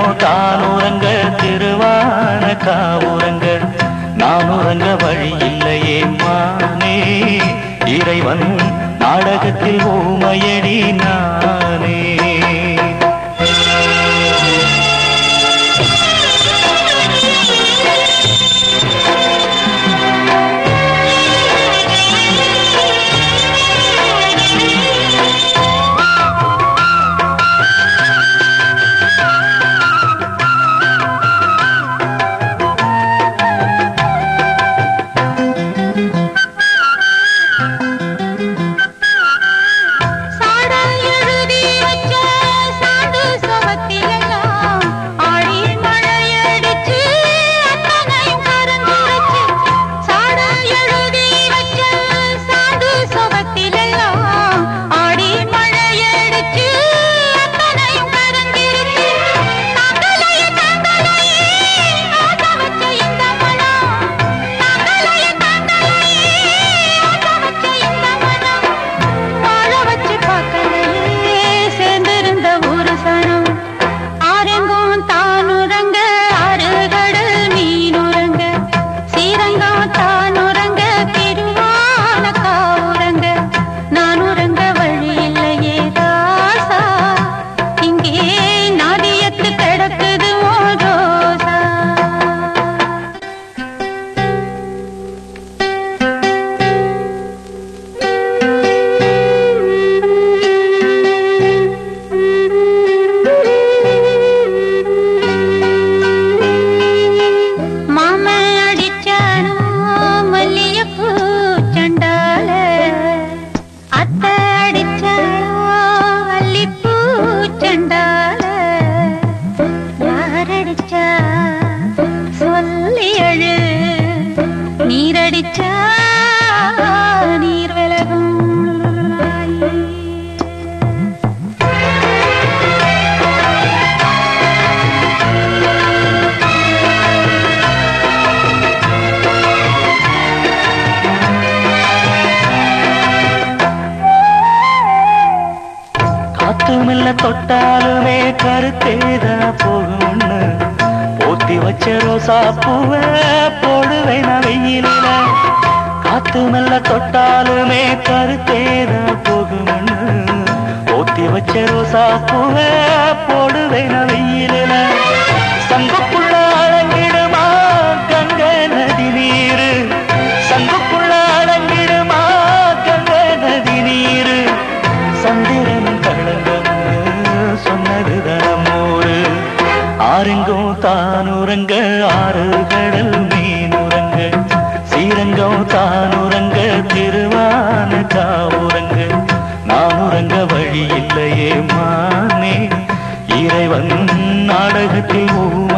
சரிங்கம் தான் உறங்க திருவான காவுறங்க நான் உறங்க வழி இல்லையே மானே இறைவன் நாடகத்தில் ஊமையடி நானே சாட எழுதி வச்ச சாண்டு சுவத்திலெல்லாம் ஆடி மழையடிச்சு அத்தனையும் கரைஞ்சிருச்சு. சாட எழுதி வச்ச சாண்டு சுவத்திலெல்லாம் ஆடி மழையடிச்சு அத்தனையும் கரைஞ்சிருச்சு. தாங்கலையே, தாங்கலையே, ஆசை வச்ச இந்த மனம். தாங்கலையே, தாங்கலையே, ஆசை வச்ச இந்த மனம். வாழ வச்சு பார்க்கலையே சேர்ந்திருந்த ஒரு சனம் ஆரெங்கும் தானுறங்க ஆறுகடல் மீனுறங்க சீரங்கம் தானுறங்க திருவான காவுறங்க நான் உறங்க வழி இல்லையே ராசா இங்கே நாதியத்து கிடக்குது ஓ ரோசா மாம அடிச்சானோ மல்லியப்பூ சண்டால அத்தை அடிச்சாளோ அல்லிப்பூ சண்டால யாரடிச்சா சொல்லி அழு நீரடிச்சா நீர் விலகும் காத்து மெல்ல தொட்டாலுமே கருத்தேதா போகும்னு போத்தி வச்ச ரோசா பூவ போடுவேன் நான் வெயிலில காத்து மெல்ல தொட்டாலுமே கருத்தேதா போகும்னு போத்தி வச்ச ரோசா பூவ போடுவேன் நான் வெயிலில சங்குக்குள்ள அழங்கிடுமா கங்க நதி நீரு சங்குக்குள்ள அழங்கிடுமா கங்க நதி நீரு சந்திரன் களங்கம்னு சொன்னது தனமோரு ஆரெங்கும் தானுறங்க ஆறு கடல் மீனுறங்க சீரங்கம் தானுறங்க திருவான காவுறங்க நான் உறங்க வழி இல்லையே மானே இறைவன் நாடகத்தில் ஊ